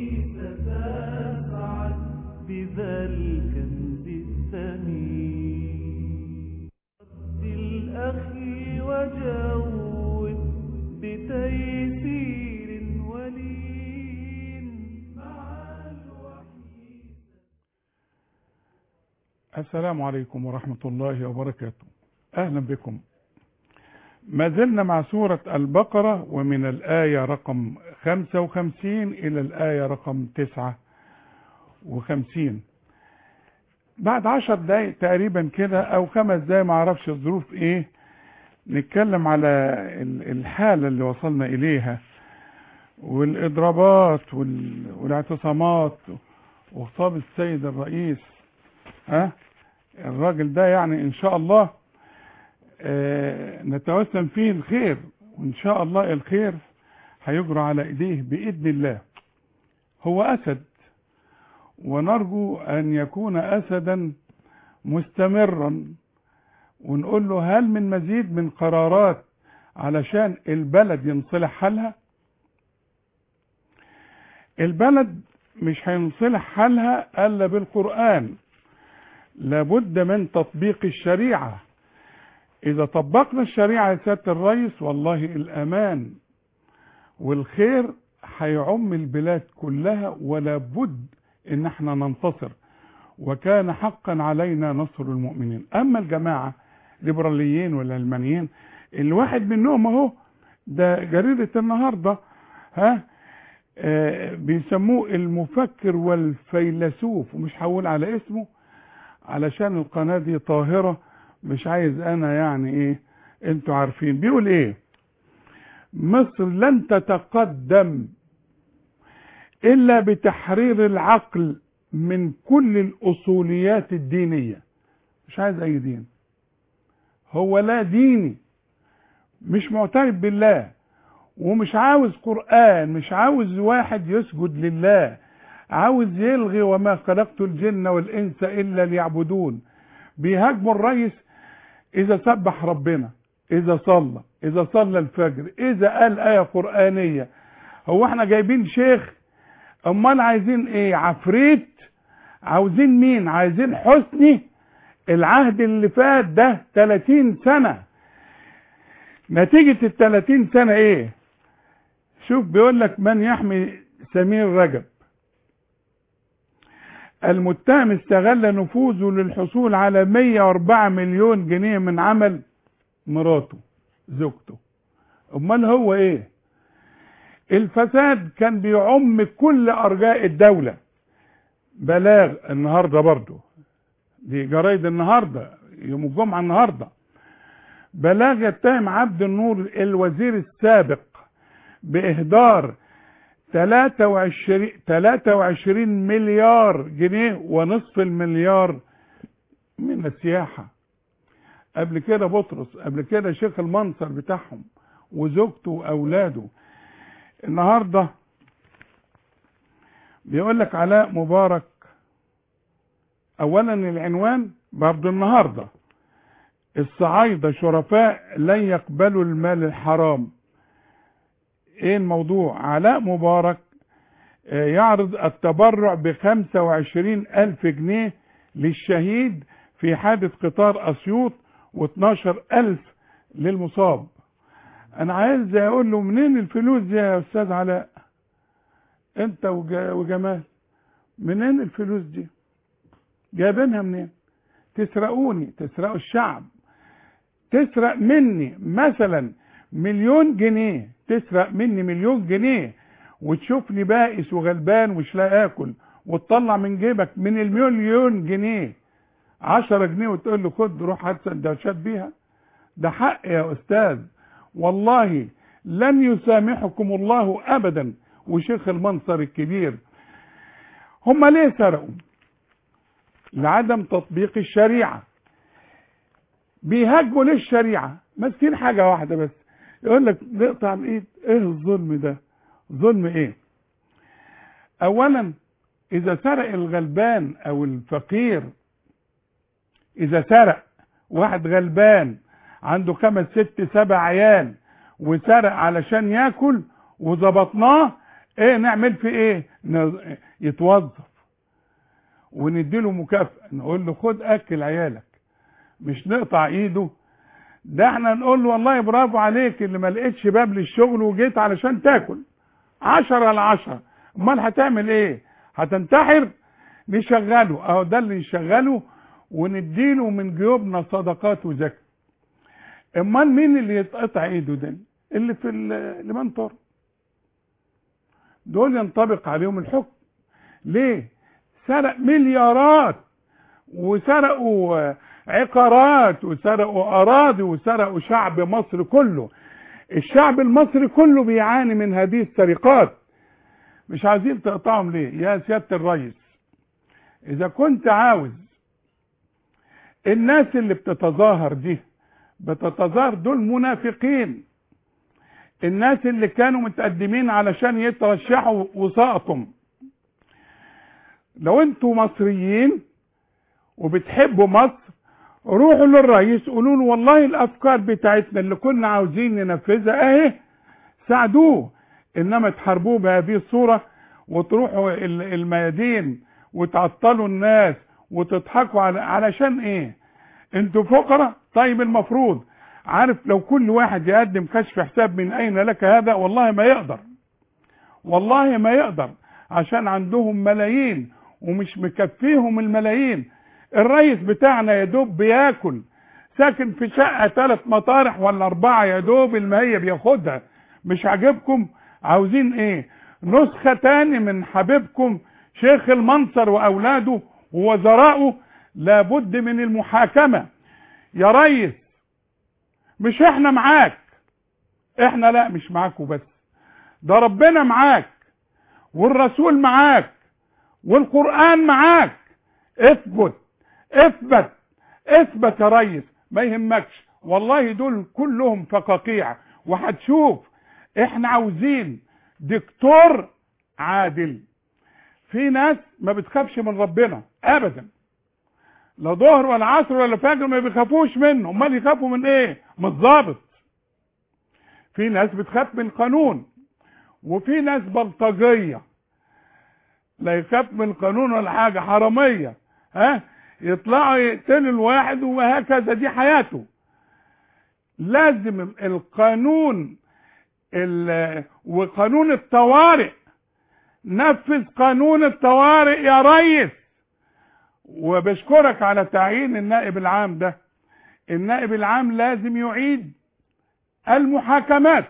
ستسعد بذا الكنز الثمين رد الأخي وجود بتيسير ولين مع الوحي السلام عليكم ورحمة الله وبركاته أهلا بكم ما زلنا مع سورة البقرة ومن الآية رقم 55 إلى الآية رقم 59 بعد عشر دقايق تقريبا كده أو خمس دقايق معرفش الظروف إيه نتكلم على ال- الحالة اللي وصلنا إليها والإضرابات وال- والاعتصامات وخطاب السيد الرئيس ها الراجل ده يعني ان شاء الله آه، نتوسم فيه الخير وان شاء الله الخير هيجرى على ايديه باذن الله هو اسد ونرجو ان يكون اسدا مستمرا ونقول له هل من مزيد من قرارات علشان البلد ينصلح حالها البلد مش هينصلح حالها الا بالقران لابد من تطبيق الشريعة إذا طبقنا الشريعة يا سيادة الرئيس والله الأمان والخير هيعم البلاد كلها ولا بد إن احنا ننتصر وكان حقا علينا نصر المؤمنين أما الجماعة ليبراليين والعلمانيين الواحد منهم اهو ده جريدة النهاردة ها آه بيسموه المفكر والفيلسوف ومش هقول على اسمه علشان القناة دي طاهرة مش عايز انا يعني ايه انتوا عارفين بيقول ايه مصر لن تتقدم الا بتحرير العقل من كل الاصوليات الدينية مش عايز اي دين هو لا ديني مش معترف بالله ومش عاوز قرآن مش عاوز واحد يسجد لله عاوز يلغي وما خلقت الجن والانس الا ليعبدون بيهاجموا الرئيس اذا سبح ربنا اذا صلى اذا صلى الفجر اذا قال ايه قرانيه هو احنا جايبين شيخ امال عايزين ايه عفريت عاوزين مين عايزين حسني العهد اللي فات ده 30 سنه نتيجه ال 30 سنه ايه شوف بيقول لك من يحمي سمير رجب المتهم استغل نفوذه للحصول على 104 مليون جنيه من عمل مراته زوجته امال هو ايه الفساد كان بيعم كل ارجاء الدولة بلاغ النهاردة برضو دي جرايد النهاردة يوم الجمعة النهاردة بلاغ يتهم عبد النور الوزير السابق باهدار 23 23 مليار جنيه ونصف المليار من السياحة قبل كده بطرس قبل كده شيخ المنصر بتاعهم وزوجته واولاده النهارده بيقول لك علاء مبارك اولا العنوان برضه النهارده الصعايده شرفاء لن يقبلوا المال الحرام ايه الموضوع علاء مبارك آه، يعرض التبرع بخمسة وعشرين الف جنيه للشهيد في حادث قطار اسيوط واتناشر الف للمصاب انا عايز اقول له منين الفلوس دي يا استاذ علاء انت وج- وجمال منين الفلوس دي جايبينها منين تسرقوني تسرقوا الشعب تسرق مني مثلا مليون جنيه تسرق مني مليون جنيه وتشوفني بائس وغلبان ومش لاقي اكل وتطلع من جيبك من المليون جنيه عشرة جنيه وتقول له خد روح هات سندوتشات بيها ده حق يا استاذ والله لن يسامحكم الله ابدا وشيخ المنصر الكبير هم ليه سرقوا لعدم تطبيق الشريعه بيهاجموا للشريعه ماسكين حاجه واحده بس يقول لك نقطع الايد ايه الظلم ده ظلم ايه اولا اذا سرق الغلبان او الفقير اذا سرق واحد غلبان عنده خمس ست سبع عيال وسرق علشان ياكل وظبطناه ايه نعمل في ايه ن- يتوظف ونديله مكافأة نقول له خد اكل عيالك مش نقطع ايده ده احنا نقول له والله برافو عليك اللي ما لقيتش باب للشغل وجيت علشان تاكل عشرة على عشرة امال هتعمل ايه هتنتحر نشغله اهو ده اللي نشغله ونديله من جيوبنا صدقات وزكاة امال مين اللي يتقطع ايده ده اللي في ال- لمن دول ينطبق عليهم الحكم ليه سرق مليارات وسرقوا آه، عقارات وسرقوا اراضي وسرقوا شعب مصر كله الشعب المصري كله بيعاني من هذه السرقات مش عايزين تقطعهم ليه يا سيادة الرئيس اذا كنت عاوز الناس اللي بتتظاهر دي بتتظاهر دول منافقين الناس اللي كانوا متقدمين علشان يترشحوا وسقطوا لو انتوا مصريين وبتحبوا مصر روحوا للرئيس قولوا له والله الافكار بتاعتنا اللي كنا عاوزين ننفذها اهي ساعدوه انما تحاربوه بهذه الصوره وتروحوا ال- الميادين وتعطلوا الناس وتضحكوا على علشان ايه انتوا فقراء طيب المفروض عارف لو كل واحد يقدم كشف حساب من اين لك هذا والله ما يقدر والله ما يقدر عشان عندهم ملايين ومش مكفيهم الملايين الرئيس بتاعنا يا دوب بياكل ساكن في شقة ثلاث مطارح ولا أربعة يا دوب المية بياخدها مش عاجبكم عاوزين ايه نسخة تاني من حبيبكم شيخ المنصر وأولاده ووزرائه لابد من المحاكمة يا ريس مش احنا معاك احنا لا مش معاك وبس ده ربنا معاك والرسول معاك والقرآن معاك اثبت اثبت اثبت يا ريس ما يهمكش والله دول كلهم فقاقيع وهتشوف احنا عاوزين دكتور عادل في ناس ما بتخافش من ربنا ابدا لا ظهر ولا عصر ولا فجر ما بيخافوش منه امال يخافوا من ايه من الضابط في ناس بتخاف من القانون وفي ناس بلطجيه لا يخاف من القانون ولا حاجه حراميه ها يطلعوا يقتلوا الواحد وهكذا دي حياته لازم القانون ال- وقانون الطوارئ نفذ قانون الطوارئ يا ريس وبشكرك على تعيين النائب العام ده النائب العام لازم يعيد المحاكمات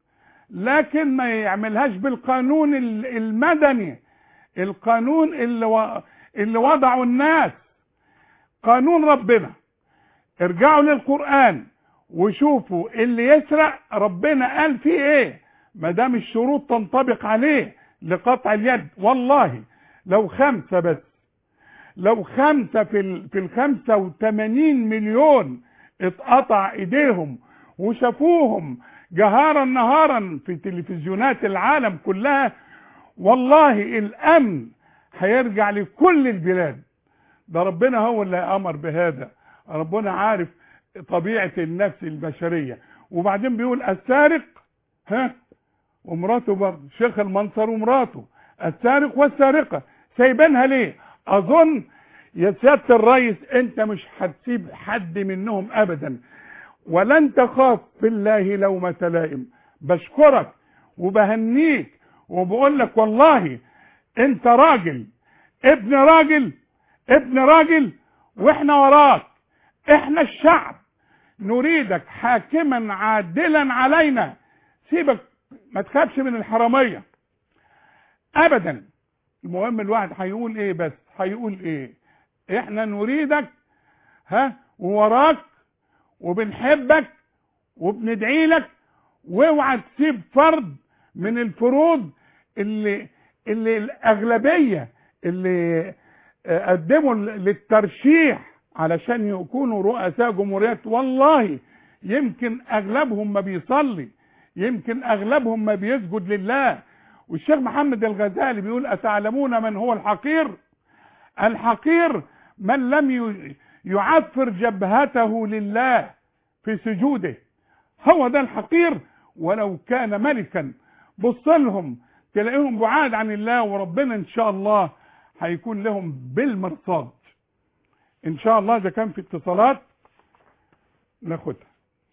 لكن ما يعملهاش بالقانون ال- المدني القانون اللي, و... اللي وضعه الناس قانون ربنا ارجعوا للقرآن وشوفوا اللي يسرق ربنا قال فيه ايه ما دام الشروط تنطبق عليه لقطع اليد والله لو خمسة بس لو خمسة في ال... في الخمسة وثمانين مليون اتقطع ايديهم وشافوهم جهارا نهارا في تلفزيونات العالم كلها والله الامن هيرجع لكل البلاد ده ربنا هو اللي امر بهذا ربنا عارف طبيعة النفس البشرية وبعدين بيقول السارق ها ومراته برضه شيخ المنصر ومراته السارق والسارقة سايبينها ليه اظن يا سيادة الريس انت مش هتسيب حد منهم ابدا ولن تخاف في الله لومة لائم بشكرك وبهنيك وبقول لك والله انت راجل ابن راجل ابن راجل واحنا وراك احنا الشعب نريدك حاكما عادلا علينا سيبك ما تخافش من الحرامية ابدا المهم الواحد هيقول ايه بس هيقول ايه احنا نريدك ها ووراك وبنحبك وبندعي لك واوعى تسيب فرد من الفروض اللي اللي الاغلبيه اللي آه، قدموا للترشيح علشان يكونوا رؤساء جمهوريات والله يمكن اغلبهم ما بيصلي يمكن اغلبهم ما بيسجد لله والشيخ محمد الغزالي بيقول اتعلمون من هو الحقير الحقير من لم ي- يعفر جبهته لله في سجوده هو ده الحقير ولو كان ملكا بص لهم تلاقيهم بعاد عن الله وربنا ان شاء الله هيكون لهم بالمرصاد ان شاء الله اذا كان في اتصالات ناخدها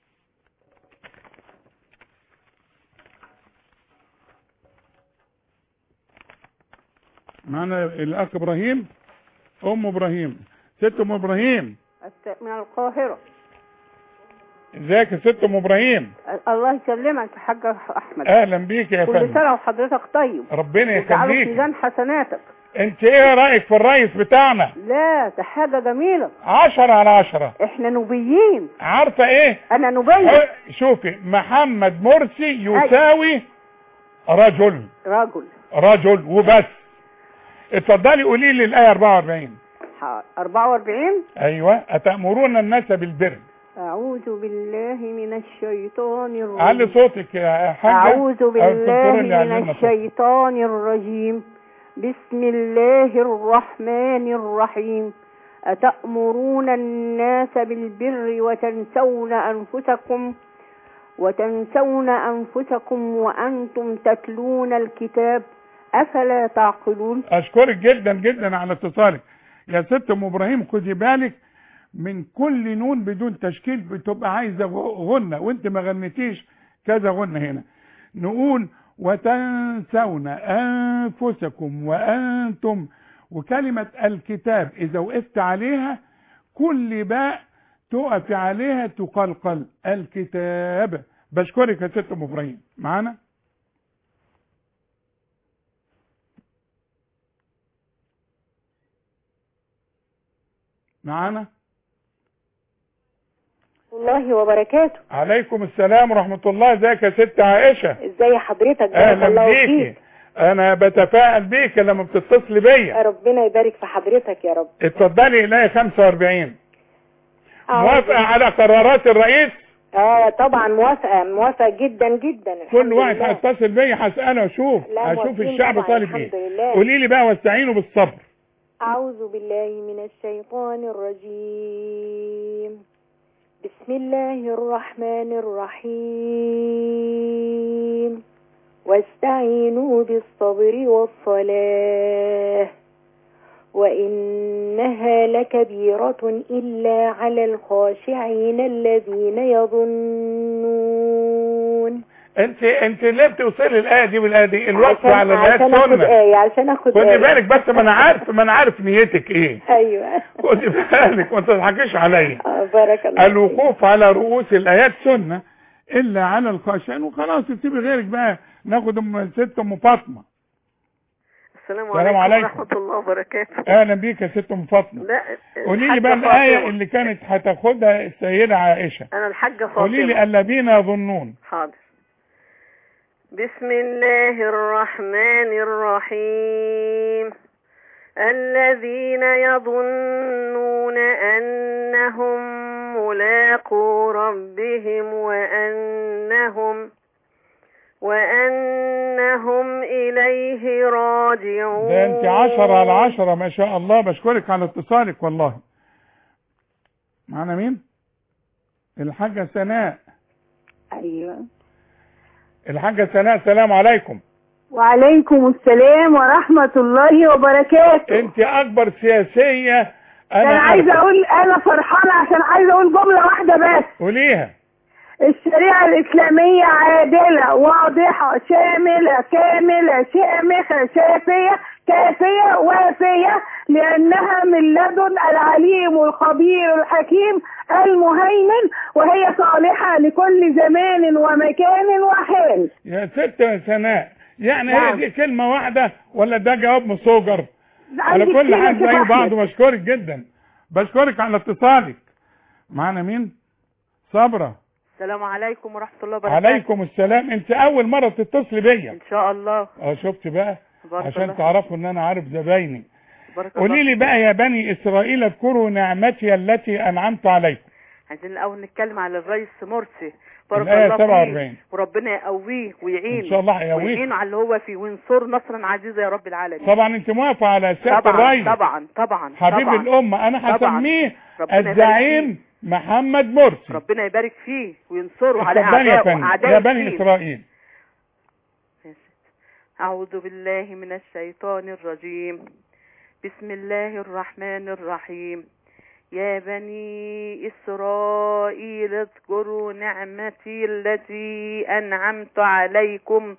معنا الاخ ابراهيم ام ابراهيم ست ام ابراهيم الس- من القاهرة ازيك يا ست ام ابراهيم الله يسلمك يا حاج أحمد اهلا بيك يا كل فندم سنة وحضرتك طيب ربنا وجعله في يخليك ميزان حسناتك انت ايه رايك في الرئيس بتاعنا لا ده حاجة جميلة عشرة على عشرة احنا نوبيين عارفة ايه انا نوبية شوفي محمد مرسي يساوي رجل رجل رجل وبس اتفضلي قولي لي الايه 44 ح- 44 ايوه اتامرون الناس بالبر أعوذ بالله من الشيطان علي الرجيم صوتك يا حاجه أعوذ أو بالله الكنترول من يعلمنا صوتك. الشيطان الرجيم بسم الله الرحمن الرحيم أتأمرون الناس بالبر وتنسون أنفسكم وتنسون أنفسكم وأنتم تتلون الكتاب أفلا تعقلون اشكرك جدا جدا على اتصالك يا ست ام ابراهيم خدي بالك من كل نون بدون تشكيل بتبقى عايزه غ- غنه وانت ما غنيتيش كذا غنه هنا نقول وتنسون انفسكم وانتم وكلمه الكتاب اذا وقفت عليها كل باء تقف عليها تقلقل الكتاب بشكرك يا ست ام ابراهيم معانا معانا الله وبركاته عليكم السلام ورحمة الله ازيك يا ست عائشة ازاي حضرتك بارك اهلا الله بيكي فيك انا بتفائل بيك لما بتتصلي بيا ربنا يبارك في حضرتك يا رب اتفضلي الي 45 أعوذ- موافقة على قرارات الرئيس اه طبعا موافقه موافقه جدا جدا الحمد كل واحد لله. هيتصل بيا هسأله اشوف لا، اشوف موافقين الشعب طبعاً، طالب الحمد ايه لله. قولي لي بقى واستعينوا بالصبر أعوذ بالله من الشيطان الرجيم بسم الله الرحمن الرحيم واستعينوا بالصبر والصلاة وإنها لكبيرة إلا على الخاشعين الذين يظنون انت انت ليه بتوصلي الايه دي والايه دي الوقف عشان على الايه عشان اخد سنه آية عشان اخد خدي آية بالك بس ما انا عارف ما انا عارف نيتك ايه ايوه خدي بالك ما تضحكيش عليا آه، بارك الله فيك. الوقوف على رؤوس الايات سنه الا على الخاشعين وخلاص تسيبي غيرك بقى ناخد ام ست ام فاطمه السلام السلام عليكم عليكم. ورحمة الله وبركاته اهلا بيك يا ست ام فاطمه لا قولي لي بقى الحاجة الايه فاطمة. اللي كانت هتاخدها السيده عائشه أنا الحاجة قولي لي فاطمة الذين يظنون حاضر بسم الله الرحمن الرحيم الذين يظنون أنهم ملاقو ربهم وأنهم وأنهم إليه راجعون ده انت عشرة على عشرة ما شاء الله بشكرك على اتصالك والله معنا مين الحاجة سناء أيوة الحاجة سناء السلام عليكم وعليكم السلام ورحمة الله وبركاته انت اكبر سياسية انا انا عايزه عارفة. اقول انا فرحانه عشان عايزه اقول جمله واحده بس قوليها الشريعه الاسلاميه عادله واضحه شامله كامله شامخه شافيه كافيه وافيه لانها من لدن العليم الخبير الحكيم المهيمن وهي صالحه لكل زمان ومكان وحال يا ست سناء يعني هي نعم. دي كلمة واحدة ولا ده جواب مصوجر على عندك كل كده حال يا زي شيخ بعض أحمد. بشكرك جدا بشكرك على اتصالك معنا مين صبرة السلام عليكم ورحمه الله وبركاته عليكم السلام انت اول مرة تتصلي بيا ان شاء الله اه شفت بقى بارك عشان الله تعرفوا ان انا عارف زبايني بارك الله قولي لي فيك. بقى يا بني اسرائيل اذكروا نعمتي التي انعمت عليكم عايزين الاول نتكلم على الرئيس مرسي بارك الآية الله فيه 47. وربنا يقويه ويعينه ان شاء الله هيقويك ويعينه على اللي هو فيه وينصر نصرا عزيزا يا رب العالمين طبعا انت موافقة على سيادة طبعا الرئيس طبعا طبعا حبيب طبعا الامة انا طبعا. هسميه ربنا يبارك الزعيم محمد مرسي ربنا يبارك فيه وينصره على اتفضلي يا اعدائه فندم اعداء يا بني الدين. اسرائيل أعوذ بالله من الشيطان الرجيم بسم الله الرحمن الرحيم يا بني إسرائيل اذكروا نعمتي التي أنعمت عليكم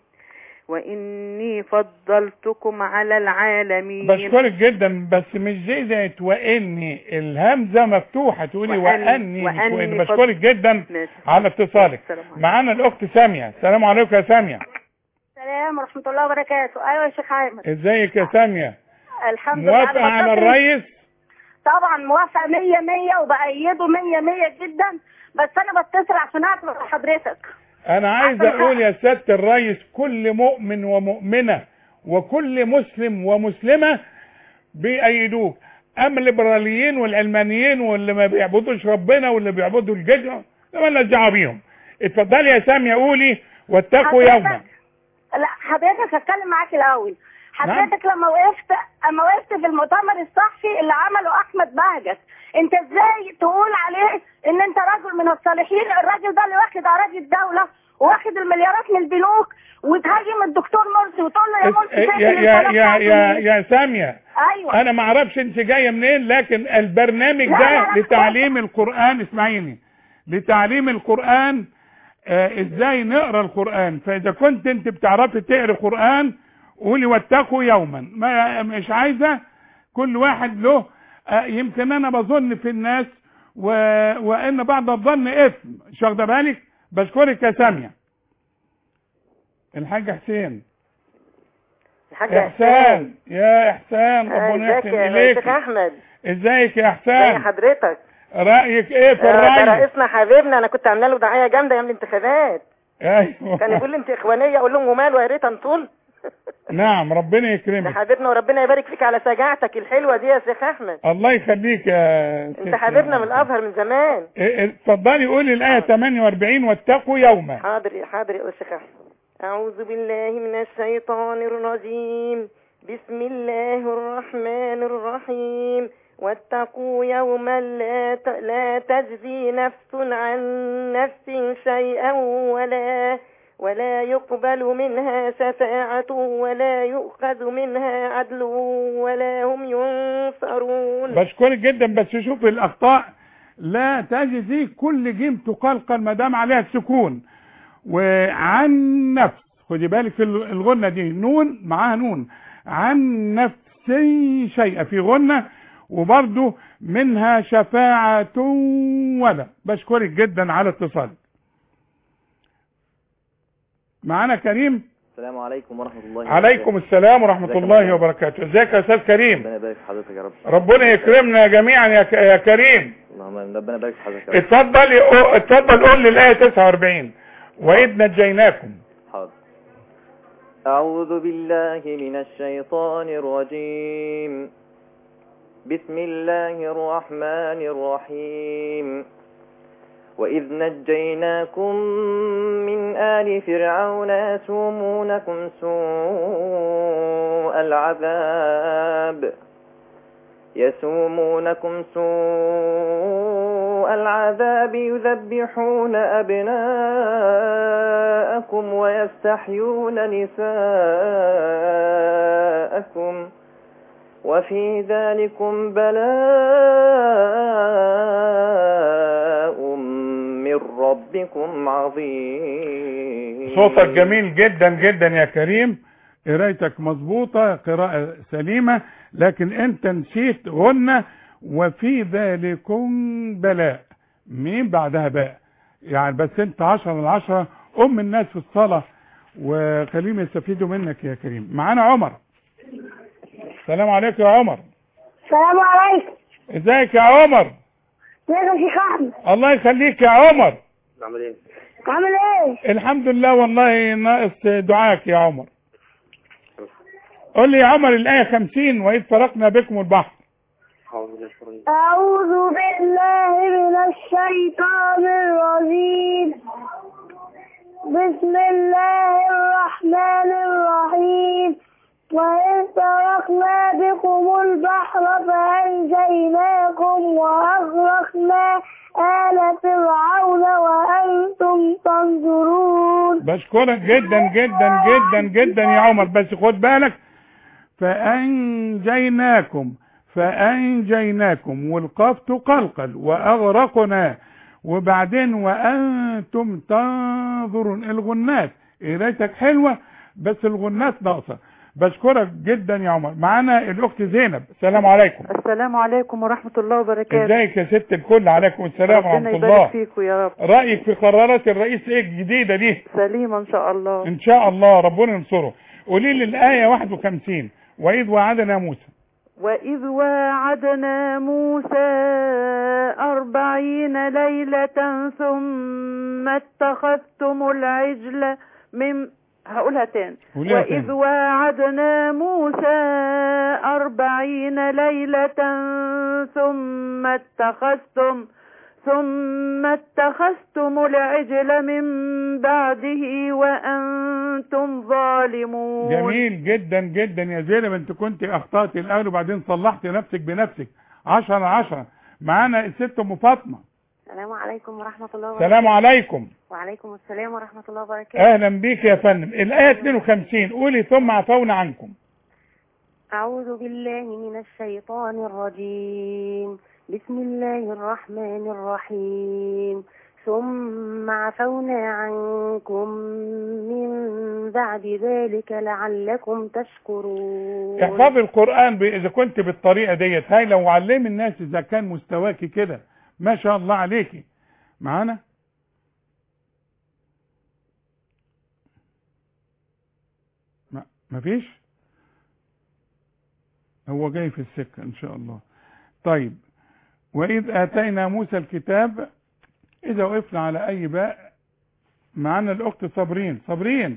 وإني فضلتكم على العالمين بشكرك جدا بس مش زي زي واني الهمزه مفتوحه تقولي وأني- واني مش وأني واني فض- بشكرك جدا ماشي. على اتصالك السلام عليكم. معانا الاخت ساميه السلام عليكم يا ساميه السلام ورحمة الله وبركاته أيوة يا شيخ أحمد ازيك يا ساميه الحمد لله موافقه أنا على بتصل- الريس طبعا موافقة مية مية وبأيده مية مية جدا بس أنا بتصل عشان أعرف حضرتك انا عايز عشان اقول يا سياده الريس كل مؤمن ومؤمنه وكل مسلم ومسلمه بيأيدوك اما الليبراليين والعلمانيين واللي ما بيعبدوش ربنا واللي بيعبدوا الجدع ده مالناش دعوه بيهم اتفضلي يا ساميه قولي واتقوا حضرتك- يوما لا حضرتك هتكلم معاك الأول حضرتك لما وقفت اما وقفت في المؤتمر الصحفي اللي عمله احمد بهجت انت ازاي تقول عليه ان انت رجل من الصالحين الراجل ده اللي واخد اراضي الدوله واخد المليارات من البنوك وتهاجم الدكتور مرسي وتقول له يا مرسي يا فين يا يا الكلام يا, ده يا, منين؟ يا ساميه ايوه انا ما اعرفش انت جايه منين لكن البرنامج لا، ده لا، لا. لتعليم القران اسمعيني لتعليم القران آه ازاي نقرا القران فاذا كنت انت بتعرفي تقري قران قولي واتقوا يوما ما مش عايزه كل واحد له آه يمكن انا بظن في الناس و... وان بعض الظن اثم مش واخده بالك بشكرك يا ساميه الحاج حسين الحاج احسان يا احسان ربنا ازيك يحسن يا اليك شيخ احمد ازيك يا ازي احسان حضرتك رايك ايه في آه، ده الرأي رئيسنا حبيبنا انا كنت عامله له دعايه جامده ايام الانتخابات ايوه كان يقول لي انت اخوانيه اقول لهم وماله يا ريت انطول نعم ربنا ده يكرمك حبيبنا وربنا يبارك فيك على شجاعتك الحلوه دي يا شيخ احمد الله يخليك يا انت ست- حبيبنا من الازهر من زمان إيه، إيه، اتفضلي قولي الايه 48 واتقوا يوما حاضر حاضر يا شيخ احمد اعوذ بالله من الشيطان الرجيم بسم الله الرحمن الرحيم واتقوا يوما لا ت- لا تجزي نفس عن نفس شيئا ولا ولا يقبل منها شفاعة ولا يؤخذ منها عدل ولا هم ينصرون بشكرك جدا بس شوف الاخطاء لا تجزي كل جيم تقلقل ما دام عليها السكون وعن نفس خدي بالك في الغنه دي نون معاها نون عن نفسي شيء في غنه وبرضه منها شفاعة ولا بشكرك جدا على اتصالك معانا كريم السلام عليكم ورحمة الله عليكم السلام ورحمة ازيك يا الله مرحبا. وبركاته ازيك يا استاذ كريم ربنا يبارك في حضرتك يا رب ربنا يكرمنا جميعا يا ك- يا كريم اللهم آمين. ربنا يبارك في حضرتك يا رب اتفضل يقو- اتفضل قول لي الآية 49 وإذ نجيناكم حاضر أعوذ بالله من الشيطان الرجيم بسم الله الرحمن الرحيم وإذ نجيناكم من آل فرعون يسومونكم سوء العذاب يسومونكم سوء العذاب يذبحون أبناءكم ويستحيون نساءكم وفي ذلكم بلاء من ربكم عظيم صوتك جميل جدا جدا يا كريم قرايتك مظبوطة قراءة سليمة لكن انت نسيت غنة وفي ذلكم بلاء مين بعدها باء يعني بس انت عشرة من عشرة ام الناس في الصلاة وخليهم يستفيدوا منك يا كريم معانا عمر السلام عليكم يا عمر السلام عليكم ازيك يا عمر ازيك يا شيخ احمد الله يخليك يا عمر عامل ايه الحمد لله والله ناقص دعاك يا عمر قول لي يا عمر الآية خمسين وإذ فرقنا بكم البحر أعوذ بالله من الشيطان الرجيم بسم الله الرحمن الرحيم وإذ تركنا بكم البحر فأنجيناكم وأغرقنا آل فرعون وأنتم تنظرون بشكرك جدا جدا جدا جدا يا عمر بس خد بالك فأنجيناكم فأنجيناكم والقاف تقلقل وأغرقنا وبعدين وأنتم تنظرون الغنات قرايتك حلوة بس الغنات ناقصة بشكرك جدا يا عمر معانا الأخت زينب السلام عليكم السلام عليكم ورحمة الله وبركاته ازيك يا ست الكل عليكم السلام ربنا ورحمة يبارك الله فيكم يا رب رأيك في قرارات الرئيس ايه الجديدة دي سليمة إن شاء الله ان شاء الله ربنا ينصره قولي لي الآية 51 وإذ وعدنا موسى وإذ واعدنا موسى أربعين ليلة ثم اتخذتم العجل من هقولها تاني قوليها وإذ تاني. واعدنا موسى أربعين ليلة ثم اتخذتم ثم اتخذتم العجل من بعده وأنتم ظالمون جميل جدا جدا يا زينب انت كنت اخطأت الاول وبعدين صلحت نفسك بنفسك عشرة عشرة معانا الست ام فاطمة السلام عليكم ورحمة الله وبركاته السلام عليكم وعليكم السلام ورحمة الله وبركاته اهلا بيك يا فندم الايه 52 قولي ثم عفونا عنكم أعوذ بالله من الشيطان الرجيم بسم الله الرحمن الرحيم ثم عفونا عنكم من بعد ذلك لعلكم تشكرون احفظ القرآن ب- اذا كنت بالطريقة ديت هاي لو علم الناس اذا كان مستواكي كده ما شاء الله عليكي معانا ما مفيش هو جاي في السكة ان شاء الله طيب واذ اتينا موسى الكتاب اذا وقفنا على اي باء معانا الاخت صابرين صابرين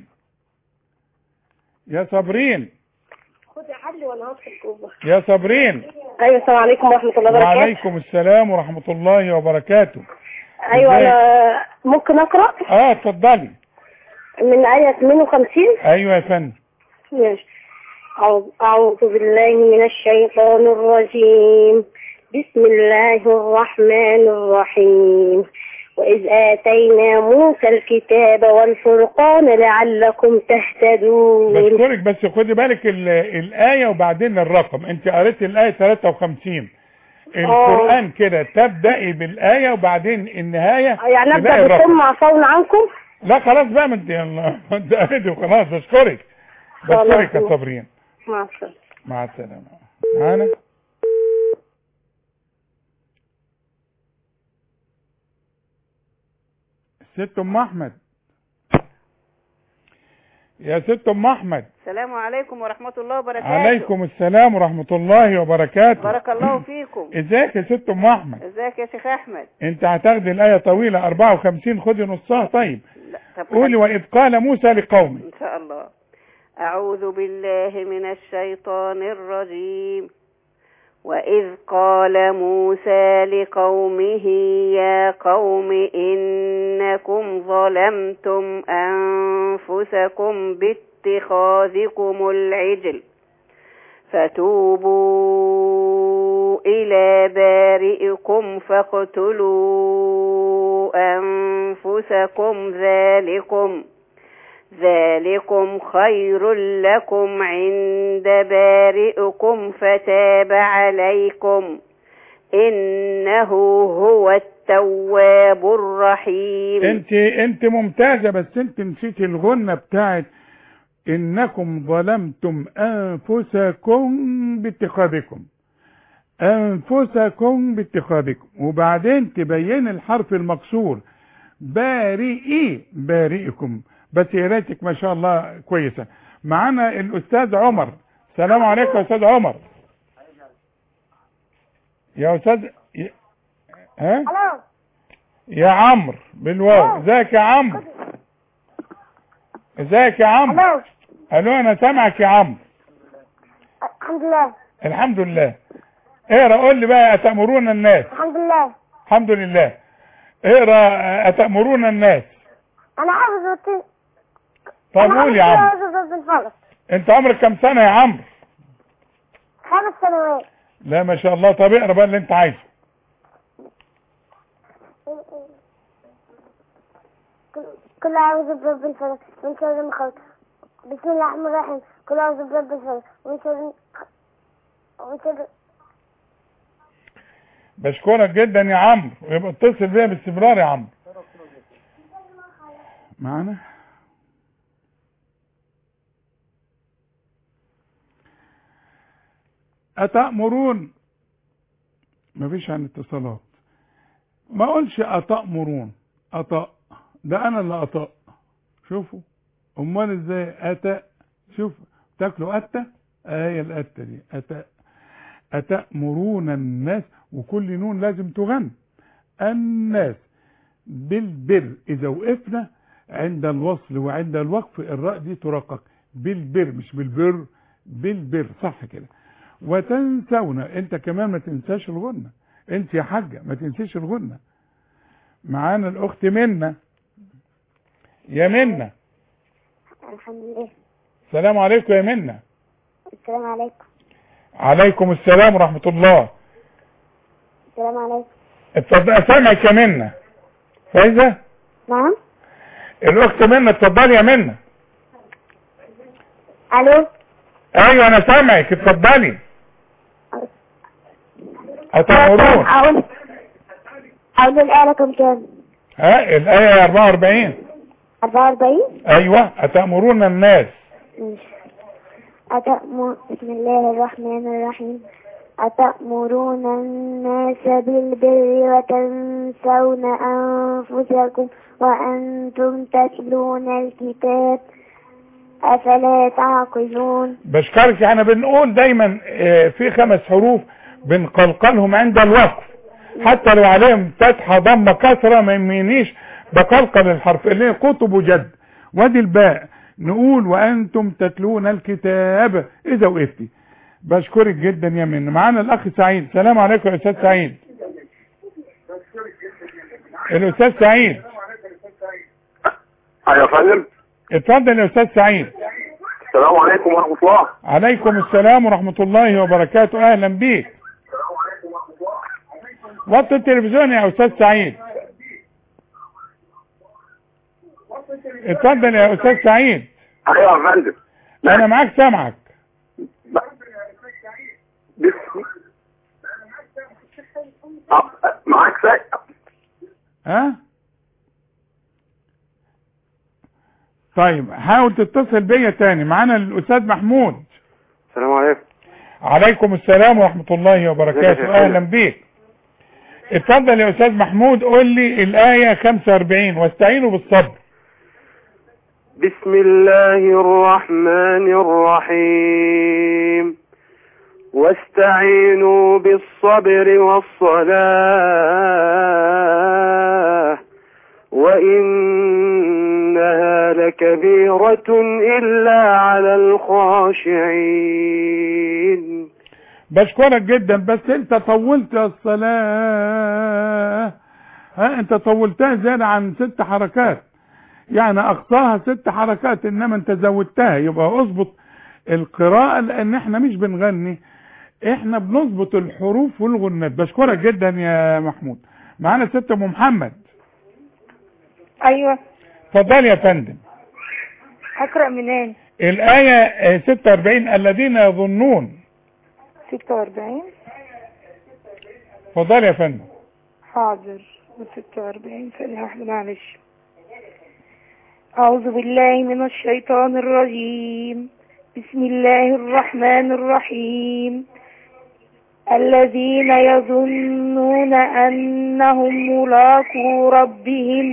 يا صابرين خد حل ولا هدخل جوه يا صابرين ايوه السلام عليكم ورحمه الله وبركاته وعليكم السلام ورحمة الله وبركاته ايوه ازيك؟ انا ممكن اقرا اه اتفضلي من ايه 52 ايوه يا فندم ماشي أعوذ- أعوذ بالله من الشيطان الرجيم بسم الله الرحمن الرحيم وإذ آتينا موسى الكتاب والفرقان لعلكم تهتدون بشكرك بس خدي بالك ال- الآية وبعدين الرقم انت قريت الآية 53 القرآن كده تبدأي بالآية وبعدين النهاية يعني تلاقي أبدأ الرقم بكم عفونا عنكم لا خلاص بقى ما انت يلا انت قريتي وخلاص بشكرك بشكرك يا خلاص. صابرين مع السلامة مع السلامة معانا ست ام احمد يا ست ام احمد السلام عليكم ورحمة الله وبركاته عليكم السلام ورحمة الله وبركاته بارك الله فيكم ازيك يا ست ام احمد ازيك يا شيخ احمد انت هتاخدي الايه طويله 54 خدي نصها طيب لا طب قولي واذ قال موسى لقومه ان شاء الله اعوذ بالله من الشيطان الرجيم واذ قال موسى لقومه يا قوم انكم ظلمتم انفسكم باتخاذكم العجل فتوبوا إلى بارئكم فاقتلوا أنفسكم ذلكم ذلكم خير لكم عند بارئكم فتاب عليكم إنه هو التواب الرحيم انت انت ممتازه بس انت نسيتي الغنه بتاعت انكم ظلمتم انفسكم باتخاذكم انفسكم باتخاذكم وبعدين تبين الحرف المكسور بارئي بارئكم بس قرايتك ما شاء الله كويسه معانا الاستاذ عمر السلام عليكم يا استاذ عمر يا استاذ ي- ها الو يا عمرو بالواو ازيك يا عمرو ازيك يا عمرو الو الو انا سامعك يا عمرو الحمد لله الحمد لله اقرا قول لي بقى اتامرون الناس الحمد لله الحمد لله اقرا اتامرون الناس انا حافظ طب قول يا عمرو حافظ الفلق انت عمرك كام سنة يا عمرو خمس سنوات لا ما شاء الله طب اقرا بقى اللي انت عايزه كل أعوذ برب الفلق من شر ما خلق بسم الله الرحمن الرحيم كل أعوذ برب الفلق من شر ومن شر بشكرك جدا يا عمرو ويبقى اتصل بيا باستمرار يا عمرو معانا أتأمرون مفيش عن اتصالات ما اقولش أتأمرون أطأ ده أنا اللي أطأ شوفوا أمال إزاي أتأ شوف تاكلوا أتة آه هي الأتة دي أتأ أتأمرون الناس وكل نون لازم تغن الناس بالبر إذا وقفنا عند الوصل وعند الوقف الراء دي ترقق بالبر مش بالبر بالبر صح كده وتنسون انت كمان ما تنساش الغنة انت يا حاجة ما تنسيش الغنة معانا الاخت منة يا منة الحمد لله السلام عليكم يا منة السلام عليكم عليكم السلام ورحمة الله السلام عليكم اتفضل سامعك يا منة فايزة نعم الاخت منة اتفضلي يا منة ألو ايوه انا سامعك اتفضلي أتأمرون أقول أقول الآية رقم كام؟ ها الآية 44 44 أيوة أتأمرون الناس ماشي أتأمر بسم الله الرحمن الرحيم أتأمرون الناس بالبر وتنسون أنفسكم وأنتم تتلون الكتاب أفلا تعقلون بشكرك احنا بنقول دايما آه، في خمس حروف بنقلقلهم عند الوقف حتى لو عليهم فتحة ضمة كسرة ما يمينيش بقلقل الحرف اللي هي كتب وجد وادي الباء نقول وانتم تتلون الكتاب اذا وقفتي بشكرك جدا يا من معانا الاخ سعيد السلام عليكم يا استاذ سعيد الاستاذ سعيد ايوه يا فندم اتفضل يا استاذ سعيد السلام عليكم ورحمه الله عليكم السلام ورحمة الله وبركاته اهلا بيك وطي التلفزيون يا استاذ سعيد اتفضل يا استاذ سعيد ايوه يا فندم انا معاك سامعك بس- آه، معاك ساي ها طيب حاول تتصل بيا تاني معانا الاستاذ محمود السلام عليكم عليكم السلام ورحمة الله ازيك يا وبركاته شيخ اهلا بيك اتفضل يا استاذ محمود قول لي الاية 45 واستعينوا بالصبر بسم الله الرحمن الرحيم واستعينوا بالصبر والصلاة وإنها لكبيرة إلا على الخاشعين بشكرك جدا بس انت طولت الصلاة ها انت طولتها زيادة عن ست حركات يعني اقصاها ست حركات انما انت زودتها يبقى اظبط القراءة لان احنا مش بنغني احنا بنظبط الحروف والغنات بشكرك جدا يا محمود معانا ست ام محمد أيوة اتفضل يا فندم أقرأ منين؟ الآية آه، 46 الذين يظنون 46 اتفضل يا فندم حاضر 46 ثانية واحدة معلش أعوذ بالله من الشيطان الرجيم بسم الله الرحمن الرحيم الذين يظنون أنهم ملاقو ربهم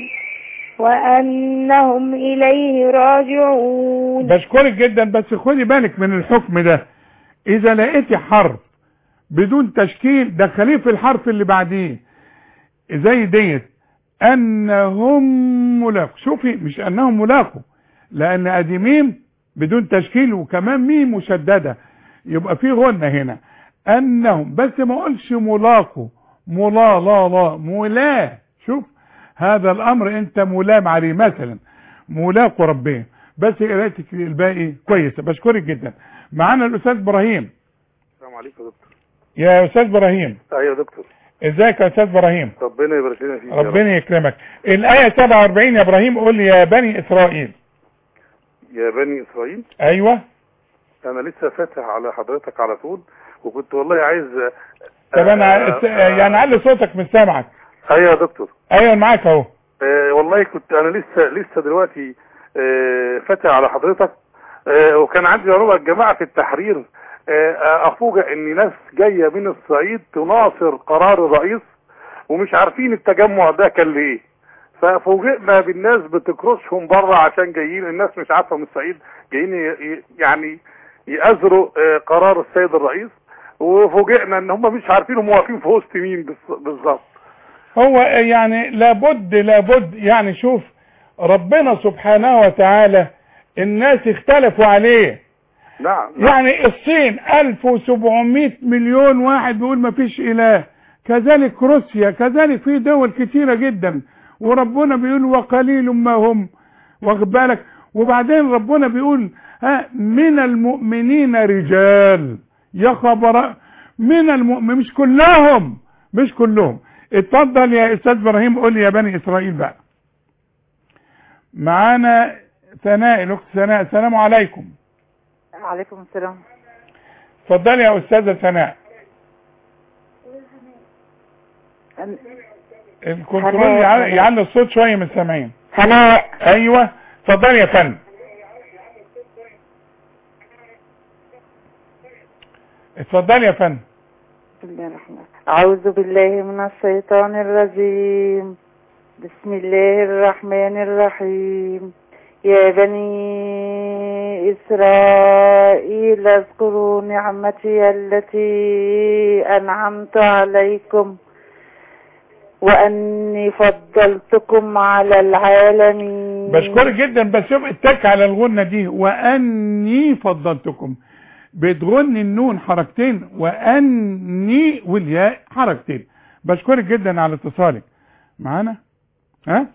وأنهم إليه راجعون بشكرك جدا بس خدي بالك من الحكم ده اذا لقيتي حرف بدون تشكيل دخليه في الحرف اللي بعديه زي ديت انهم ملاقوا شوفي مش انهم ملاقوا لان ادي ميم بدون تشكيل وكمان ميم مشدده يبقى في غنة هنا انهم بس ما اقولش ملاقوا ملا لا لا ملا شوف هذا الامر انت ملام عليه مثلا ملاقوا ربهم بس قراءتك الباقي كويسه بشكرك جدا معانا الاستاذ ابراهيم السلام عليكم يا دكتور يا استاذ ابراهيم ايوه يا دكتور ازيك يا استاذ ابراهيم ربنا يبارك لنا فيك يا رب. ربنا يكرمك الايه 47 يا ابراهيم قول لي يا بني اسرائيل يا بني اسرائيل ايوه انا لسه فاتح على حضرتك على طول وكنت والله عايز طب انا آه، است- يعني علي صوتك مش سامعك ايوه يا دكتور ايوه معاك اهو آه والله كنت انا لسه لسه دلوقتي آه فاتح على حضرتك آه وكان عندي معلومه الجماعه في التحرير آه افوجئ ان ناس جايه من الصعيد تناصر قرار الرئيس ومش عارفين التجمع ده كان ليه ففوجئنا بالناس بتكرشهم بره عشان جايين الناس مش عارفه من الصعيد جايين ي- ي- يعني يأزروا آه، قرار السيد الرئيس وفوجئنا ان هم مش عارفين هم واقفين في وسط مين بالظ- بالظبط هو يعني لابد لابد يعني شوف ربنا سبحانه وتعالى الناس اختلفوا عليه نعم يعني الصين 1700 مليون واحد بيقول ما فيش اله كذلك روسيا كذلك في دول كتيرة جدا وربنا بيقول وقليل ما هم واخد بالك وبعدين ربنا بيقول ها من المؤمنين رجال يا خبر من المؤمن مش كلهم مش كلهم اتفضل يا استاذ ابراهيم قول لي يا بني اسرائيل بقى معانا ثناء الاخت ثناء السلام عليكم عليكم السلام اتفضلي يا استاذه ثناء الكنترول هناء، يعلي هناء. يعلي الصوت شويه من السامعين هناء ايوه اتفضلي يا فندم اتفضلي يا فندم بسم الله الرحمن الرحيم. أعوذ بالله من الشيطان الرجيم بسم الله الرحمن الرحيم يا بني إسرائيل اذكروا نعمتي التي أنعمت عليكم وأني فضلتكم على العالمين بشكرك جدا بس يبقى اتك على الغنة دي واني فضلتكم بتغني النون حركتين واني والياء حركتين بشكرك جدا على اتصالك معانا ها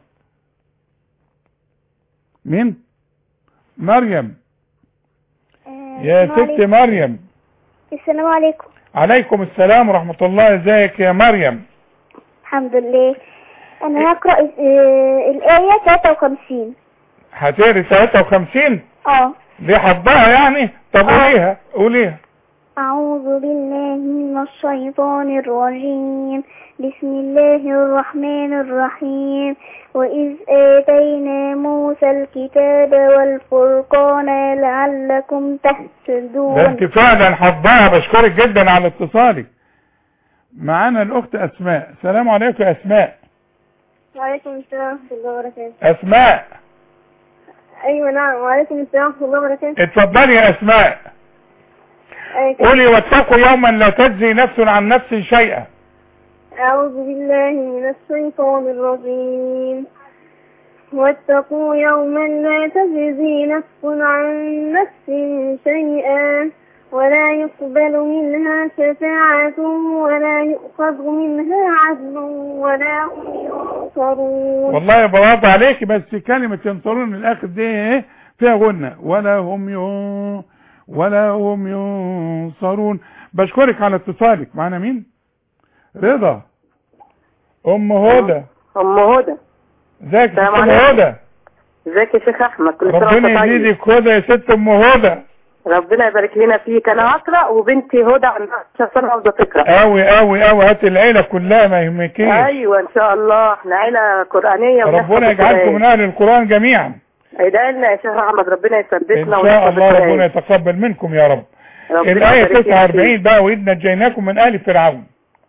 مين مريم يا ست مريم السلام عليكم عليكم السلام ورحمة الله ازيك يا مريم الحمد لله انا هقرا آه، الايه 53 هتقري 53 اه دي حفظها يعني طب قوليها قوليها أعوذ بالله من الشيطان الرجيم بسم الله الرحمن الرحيم وإذ آتينا موسى الكتاب والفرقان لعلكم ده تهتدون انت فعلا حفظها بشكرك جدا على اتصالك معانا الاخت اسماء السلام عليكم يا اسماء وعليكم السلام ورحمة الله وبركاته اسماء أيوة نعم وعليكم السلام ورحمة الله وبركاته اتفضلي يا اسماء قولي واتقوا يوما لا تجزي نفس عن نفس شيئا أعوذ بالله من الشيطان الرجيم واتقوا يوما لا تجزي نفس عن نفس شيئا ولا يقبل منها شفاعة ولا يؤخذ منها عدل ولا هم ينصرون والله برافو عليكي بس كلمة ينصرون الاخر دي ايه فيها غنة ولا هم ين ولا هم ينصرون بشكرك على اتصالك معانا مين رضا ام هدى ام هدى ازيك يا السلام ست ام عليكم. هدى ازيك يا شيخ احمد كل سنه وانت ربنا طيب يزيدك هدى يا ست ام هدى ربنا يبارك لنا فيك انا هقرا وبنتي هدى عندها 10 سنه عاوزه تقرا قوي قوي قوي هات العيلة كلها ما يهمكيش ايوه ان شاء الله احنا عيله قرانيه ونحفظ ربنا يجعلكم من القرآن. اهل القرآن جميعا ادعي لنا يا شيخ احمد ربنا ان يثبتنا شاء ونحفظ الله القرآن. ربنا يتقبل منكم يا رب ربنا الآية يبارك لنا 49 فيك. بقى وإذ نجيناكم من آل فرعون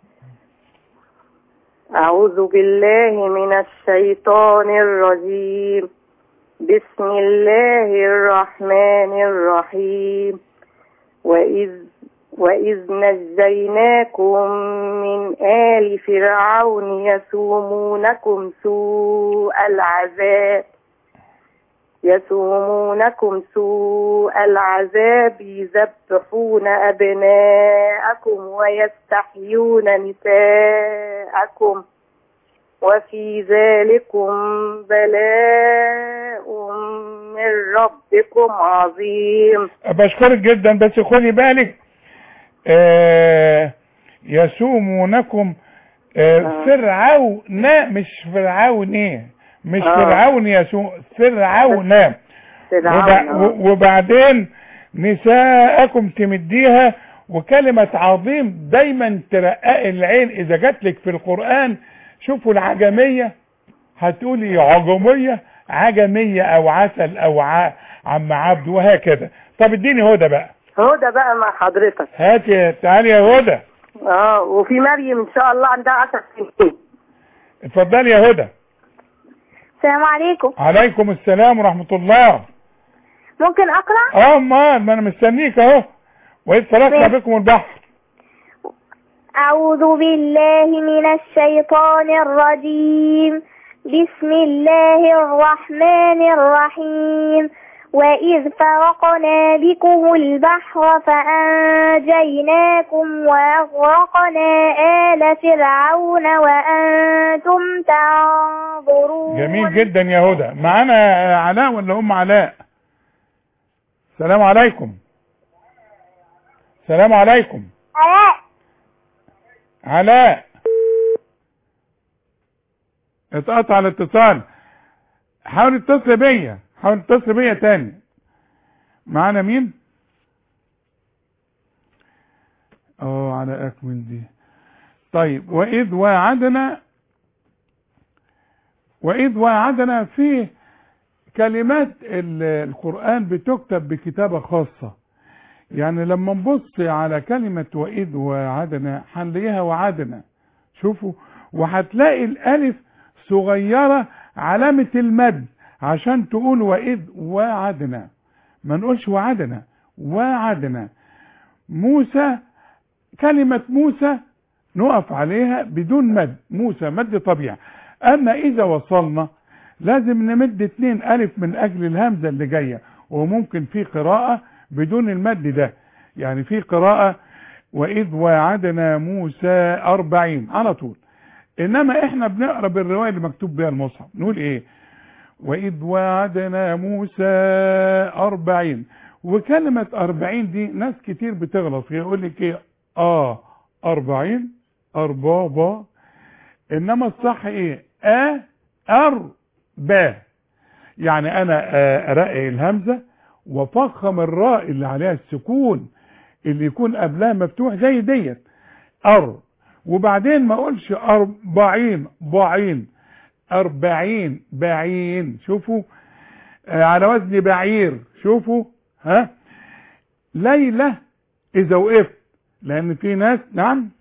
أعوذ بالله من الشيطان الرجيم بسم الله الرحمن الرحيم وإذ وإذ نجيناكم من آل فرعون يسومونكم سوء العذاب يسومونكم سوء العذاب يذبحون أبناءكم ويستحيون نساءكم وفي ذلكم بلاء من ربكم عظيم بشكرك جدا بس خدي بالك آه يسومونكم آه فرعون مش فرعون ايه مش آه. فرعون يسوم فرعون فرعون وب- آه. وبعدين نساءكم تمديها وكلمة عظيم دايما ترقق العين اذا جات لك في القرآن شوفوا العجمية هتقولي عجمية عجمية او عسل او ع... عم عبد وهكذا طب اديني هدى بقى هدى بقى مع حضرتك هاتي تعالي يا هدى اه وفي مريم ان شاء الله عندها 10 سنين اتفضلي يا هدى السلام عليكم عليكم السلام ورحمة الله ممكن اقرا اه امال ما انا مستنيك اهو واذ فرقنا بكم البحر أعوذ بالله من الشيطان الرجيم بسم الله الرحمن الرحيم وإذ فرقنا بكم البحر فأنجيناكم وأغرقنا آل فرعون وأنتم تنظرون جميل جدا يا هدى معانا علاء ولا ام علاء السلام عليكم السلام عليكم علاء علاء اتقطع الاتصال حاول تتصل بيا حاول تتصل بيا تاني معانا مين اه على اكمل دي طيب واذ وعدنا واذ وعدنا في كلمات ال- القرآن بتكتب بكتابة خاصة يعني لما نبص على كلمة وإذ وعدنا هنلاقيها وعدنا شوفوا وهتلاقي الألف صغيرة علامة المد عشان تقول وإذ وعدنا ما نقولش وعدنا وعدنا موسى كلمة موسى نقف عليها بدون مد موسى مد طبيعي أما إذا وصلنا لازم نمد اتنين ألف من أجل الهمزة اللي جاية وممكن في قراءة بدون المد ده يعني في قراءة وإذ وعدنا موسى أربعين على طول إنما إحنا بنقرأ بالرواية اللي مكتوب بها المصحف نقول إيه وإذ وعدنا موسى أربعين وكلمة أربعين دي ناس كتير بتغلط فيها يقول لك إيه آه أربعين أربابا إنما الصح إيه آ أر با يعني أنا آه، أرقق الهمزة وفخم الراء اللي عليها السكون اللي يكون قبلها مفتوح زي ديت أر وبعدين ما اقولش أربعين ضعين أربعين بعين شوفوا آه على وزن بعير شوفوا ها ليلة إذا وقفت لأن في ناس نعم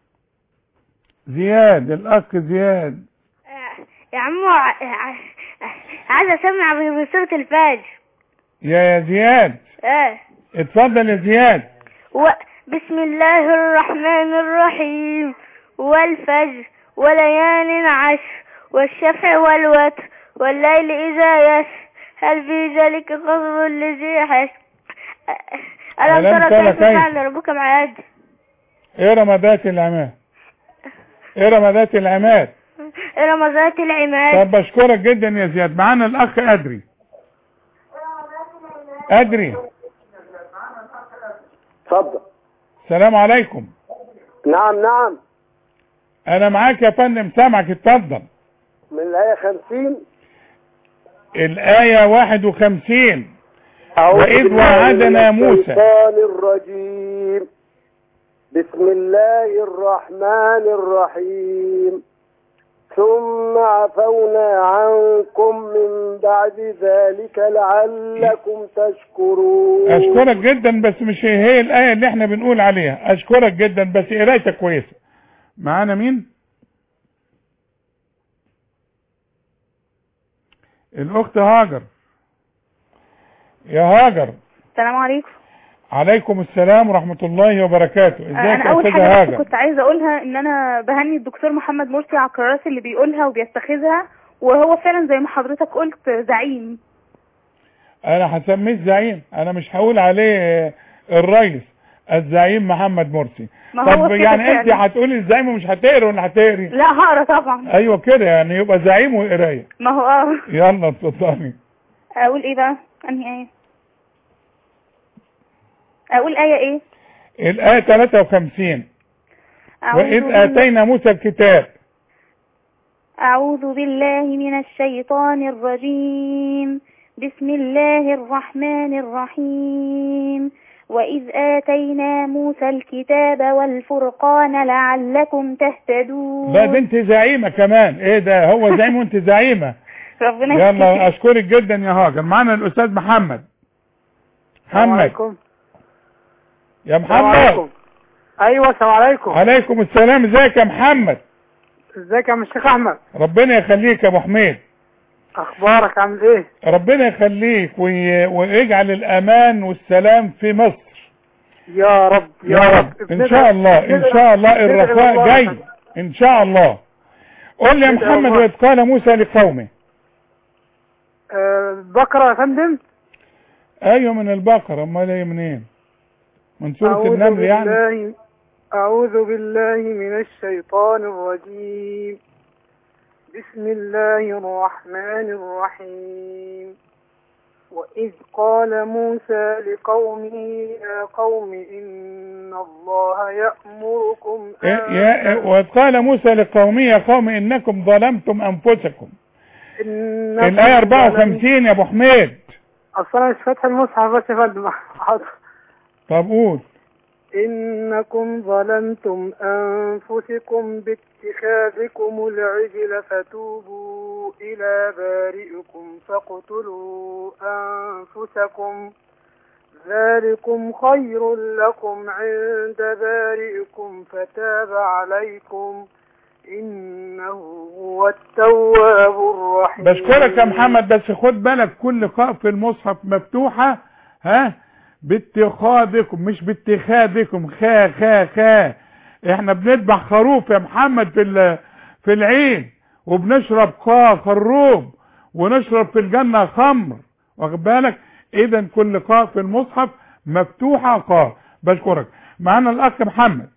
زياد الأخ زياد يا عمو ع- ع- عايز اسمع من سورة الفجر يا يا زياد اه اتفضل يا زياد و... بسم الله الرحمن الرحيم والفجر وليال عشر والشفع والوتر والليل إذا يسر هل في ذلك قصر لذي حشر ألم ألم ترى ترى كيف كيف؟ فعل ربك مع عاد ارم ذات العماد ارم ذات العماد إرم ذات العماد طب بشكرك جدا يا زياد معانا الاخ ادري ادري اتفضل السلام عليكم نعم نعم انا معاك يا فندم سامعك اتفضل من الآية 50 الايه 51 أعوذ وإذ بالله وعدنا من موسى. الشيطان الرجيم بسم الله الرحمن الرحيم ثم عفونا عنكم من بعد ذلك لعلكم تشكرون اشكرك جدا بس مش هي الايه اللي احنا بنقول عليها اشكرك جدا بس قرايتك كويسه معانا مين الاخت هاجر يا هاجر السلام عليكم عليكم السلام ورحمه الله وبركاته ازيك انا يا اول استاذه حاجه بس هاجر كنت عايزه اقولها ان انا بهني الدكتور محمد مرسي على القرارات اللي بيقولها وبيتخذها وهو فعلا زي ما حضرتك قلت زعيم انا هسميه الزعيم انا مش هقول عليه الرئيس الزعيم محمد مرسي ما هو طب كده يعني انت فعلا. هتقولي الزعيم ومش هتقري ولا هتقري لا هقرا طبعا ايوه كده يعني يبقى زعيم وقرايه ما هو اه يلا اتفضلي اقول ايه بقى انهي ايه اقول ايه ايه الآية 53 أعوذ وإذ بالله- آتينا موسى الكتاب أعوذ بالله من الشيطان الرجيم بسم الله الرحمن الرحيم وإذ آتينا موسى الكتاب والفرقان لعلكم تهتدون لا ده انت زعيمة كمان ايه ده هو زعيم وانت زعيمة ربنا يلا يخليك. اشكرك جدا يا هاجر معانا الاستاذ محمد محمد عليكم يا السلام محمد عليكم ايوه السلام عليكم عليكم السلام ازيك يا محمد ازيك يا عم الشيخ احمد ربنا يخليك يا ابو حميد اخبارك عامل ايه ربنا يخليك وي... ويجعل الامان والسلام في مصر يا رب يا رب ان شاء الله ان شاء الله الرخاء جاي ان شاء الله قول لي يا ندعي محمد الله. واذ قال موسى لقومه آه بكره يا فندم ايوه من البقره امال ايه منين من سوره أعوذ النمل يعني بالله أعوذ بالله من الشيطان الرجيم بسم الله الرحمن الرحيم وإذ قال موسى لقومه يا قوم إن الله يأمركم إيه- يا وإذ قال موسى لقومه يا قوم انكم ظلمتم انفسكم إنكم الايه ظلمتم- 54 يا ابو حميد أصلا أنا مش فاتح المصحف بس يا فندم حاضر طب قول إنكم ظلمتم أنفسكم باتخاذكم العجل فتوبوا إلى بارئكم فاقتلوا أنفسكم ذلكم خير لكم عند بارئكم فتاب عليكم إنه هو التواب الرحيم بشكرك يا محمد بس خد بالك كل قاء في المصحف مفتوحة ها باتخاذكم مش باتخاذكم خا خا خا احنا بنذبح خروف يا محمد في ال- في العين وبنشرب قا خروب ونشرب في الجنة خمر واخد بالك اذا كل قاء في المصحف مفتوحة قاء بشكرك معانا الاخ محمد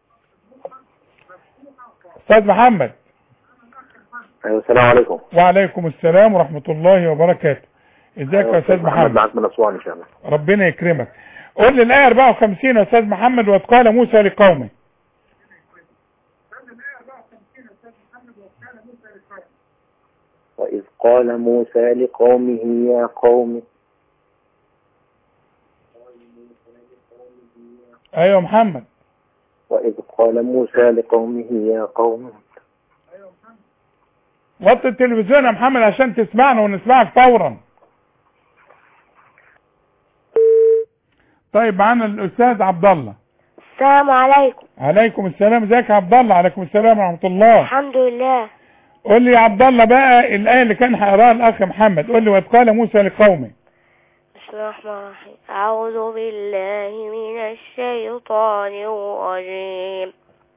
استاذ محمد ايوه السلام عليكم وعليكم السلام ورحمة الله وبركاته ازيك يا استاذ محمد معاك من اسوان ان شاء الله ربنا يكرمك قول لي الايه 54 يا استاذ محمد وإذ قال موسى لقومه واذ قال موسى لقومه يا قوم ايوه يا محمد واذ قال موسى لقومه يا قوم وطي التلفزيون يا محمد عشان تسمعنا ونسمعك فورا طيب معانا الاستاذ عبد الله السلام عليكم عليكم السلام ازيك يا عبد الله عليكم السلام ورحمه الله الحمد لله قول لي يا عبد الله بقى الايه اللي كان هيقراها الاخ محمد قول لي وإذ قال موسى لقومه بسم الله الرحمن الرحيم أعوذ بالله من الشيطان الرجيم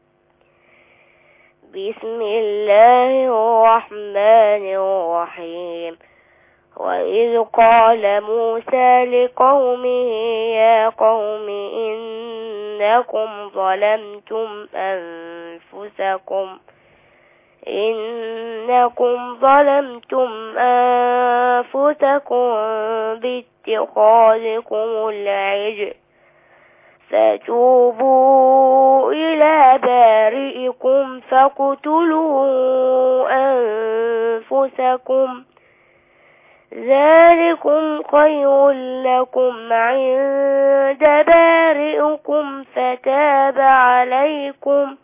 بسم الله الرحمن الرحيم وإذ قال موسى لقومه يا قوم إنكم ظلمتم أنفسكم إنكم ظلمتم أنفسكم باتخاذكم العجل فتوبوا إلى بارئكم فاقتلوا أنفسكم ذلكم خير لكم عند بارئكم فتاب عليكم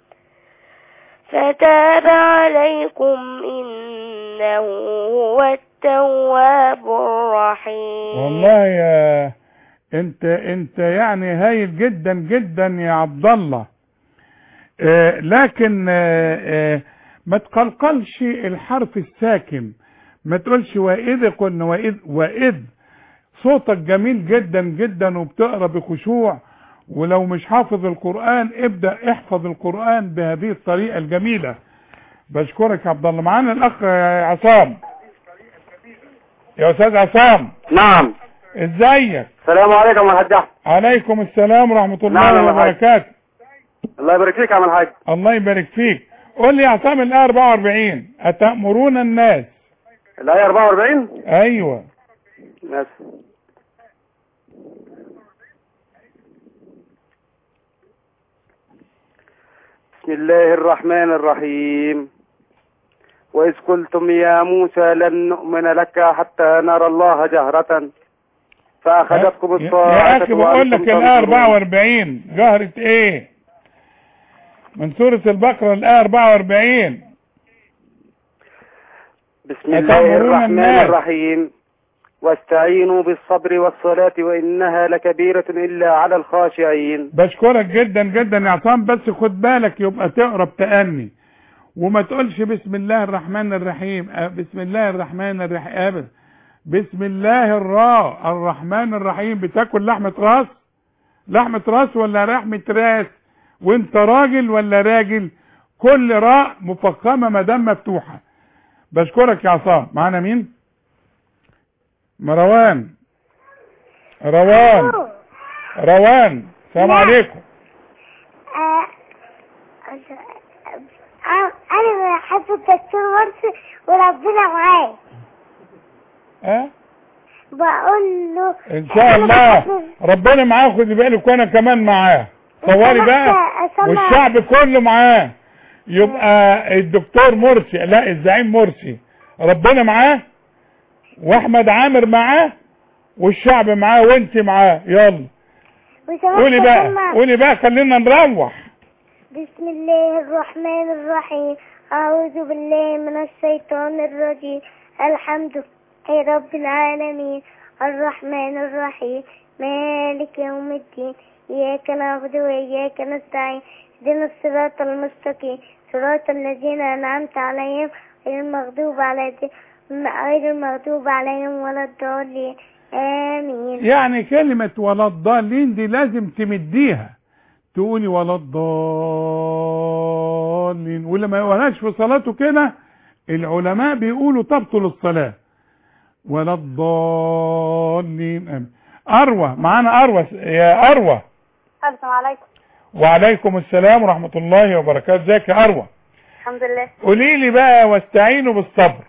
فتاب عليكم إنه هو التواب الرحيم والله يا انت انت يعني هايل جدا جدا يا عبد الله آه لكن آه آه ما تقلقلش الحرف الساكن ما تقولش واذ قلنا واذ واذ صوتك جميل جدا جدا وبتقرا بخشوع ولو مش حافظ القرآن ابدأ احفظ القرآن بهذه الطريقة الجميلة بشكرك يا عبد الله معانا الاخ عصام يا استاذ عصام نعم ازيك السلام عليكم يا حاج احمد عليكم السلام ورحمة نعم يا الله حاج. وبركاته الله يبارك فيك يا عم الحاج الله يبارك فيك قول لي يا عصام الآية 44 أتأمرون الناس الآية 44 أيوه ماشي بسم الله الرحمن الرحيم وإذ قلتم يا موسى لن نؤمن لك حتى نرى الله جهرة فأخذتكم يا الصاعقة أخي بقول لك وأنتم الآية تنظرون. 44 جهرة إيه من سورة البقرة الآية 44 بسم الله أتأمرون الرحمن الناس. الرحيم واستعينوا بالصبر والصلاة وإنها لكبيرة إلا على الخاشعين بشكرك جدا جدا يا عصام بس خد بالك يبقى تقرا بتأني وما تقولش بسم الله الرحمن الرحيم أه، بسم الله الرحمن الرحيم أبدا بسم الله الراء الرحمن الرحيم بتاكل لحمة راس لحمة راس ولا لحمة راس وانت راجل ولا راجل كل راء مفخمة مدام مفتوحة بشكرك يا عصام معانا مين مروان روان روان السلام عليكم آه، آه، انا بحب الدكتور مرسي وربنا معاه ها بقول له ان شاء الله ربنا معاه خدي بالك وانا كمان معاه صوري بقى والشعب كله معاه يبقى الدكتور مرسي لا الزعيم مرسي ربنا معاه واحمد عامر معاه والشعب معاه وانت معاه يلا قولي بقى قولي بقى خلينا نروح بسم الله الرحمن الرحيم أعوذ بالله من الشيطان الرجيم الحمد لله رب العالمين الرحمن الرحيم مالك يوم الدين إياك نعبد وإياك نستعين اهدنا الصراط المستقيم صراط الذين أنعمت عليهم غير المغضوب عليهم غير المغضوب عليهم ولا الضالين آمين يعني كلمة ولا الضالين دي لازم تمديها تقولي ولا الضالين واللي ما يقولهاش في صلاته كده العلماء بيقولوا تبطل الصلاة ولا الضالين آمين. أروى معانا أروى يا أروى السلام عليكم وعليكم السلام ورحمة الله وبركاته ازيك يا أروى الحمد لله قولي لي بقى واستعينوا بالصبر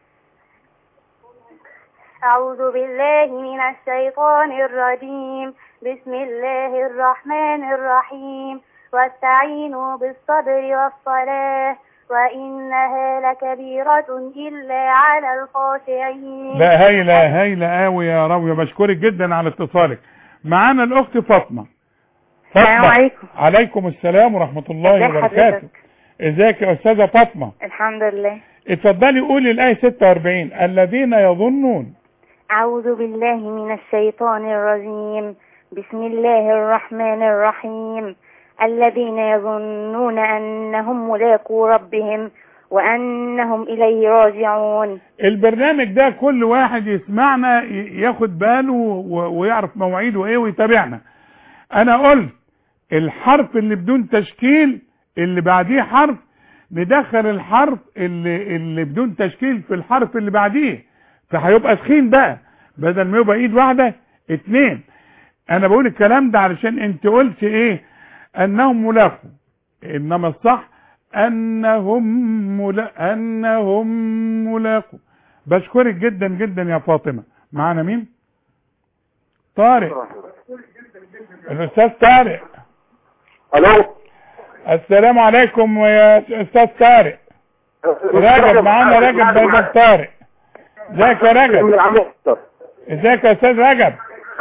أعوذ بالله من الشيطان الرجيم بسم الله الرحمن الرحيم واستعينوا بالصبر والصلاة وإنها لكبيرة إلا على الخاشعين لا هايلة هايلة قوي يا راوية بشكرك جدا على اتصالك معانا الأخت فاطمة السلام عليكم. عليكم السلام ورحمة الله ازي وبركاته حضرتك؟ ازيك يا أستاذة فاطمة الحمد لله اتفضلي قولي الآية 46 الذين يظنون أعوذ بالله من الشيطان الرجيم بسم الله الرحمن الرحيم الذين يظنون أنهم ملاقو ربهم وأنهم إليه راجعون البرنامج ده كل واحد يسمعنا ي- ياخد باله و- ويعرف مواعيده ايه ويتابعنا انا قلت الحرف اللي بدون تشكيل اللي بعديه حرف ندخل الحرف اللي, اللي بدون تشكيل في الحرف اللي بعديه فهيبقى تخين بقى بدل ما يبقى ايد واحدة اتنين انا بقول الكلام ده علشان انت قلت ايه انهم ملاقوا انما الصح انهم ملا انهم ملاقوا بشكرك جدا جدا يا فاطمة معانا مين طارق الاستاذ طارق الو السلام عليكم يا استاذ طارق رجب معانا رجب بدل طارق ازيك يا رجب ازيك يا استاذ رجب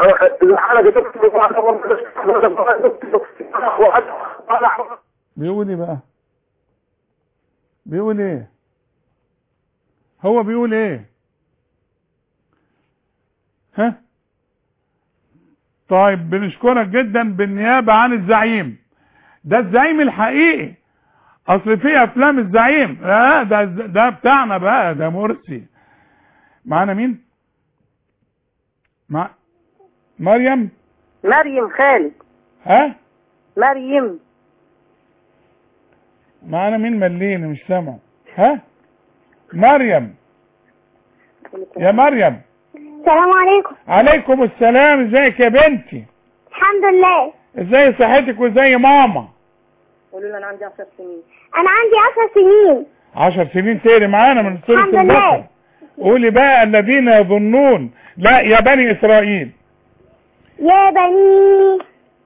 بيقول ايه بقى بيقول ايه هو بيقول ايه ها طيب بنشكرك جدا بالنيابة عن الزعيم ده الزعيم الحقيقي اصل في افلام الزعيم لا ده ده بتاعنا بقى ده مرسي معانا مين مع مريم مريم خالد ها مريم معانا مين ملين مش سامع ها مريم يا مريم السلام عليكم عليكم السلام ازيك يا بنتي الحمد لله ازاي صحتك وازاي ماما قولوا له انا عندي 10 سنين انا عندي 10 سنين عشر سنين تقري معانا من سورة الحمد لله. البقرة قولي بقى الذين يظنون لا يا بني اسرائيل يا بني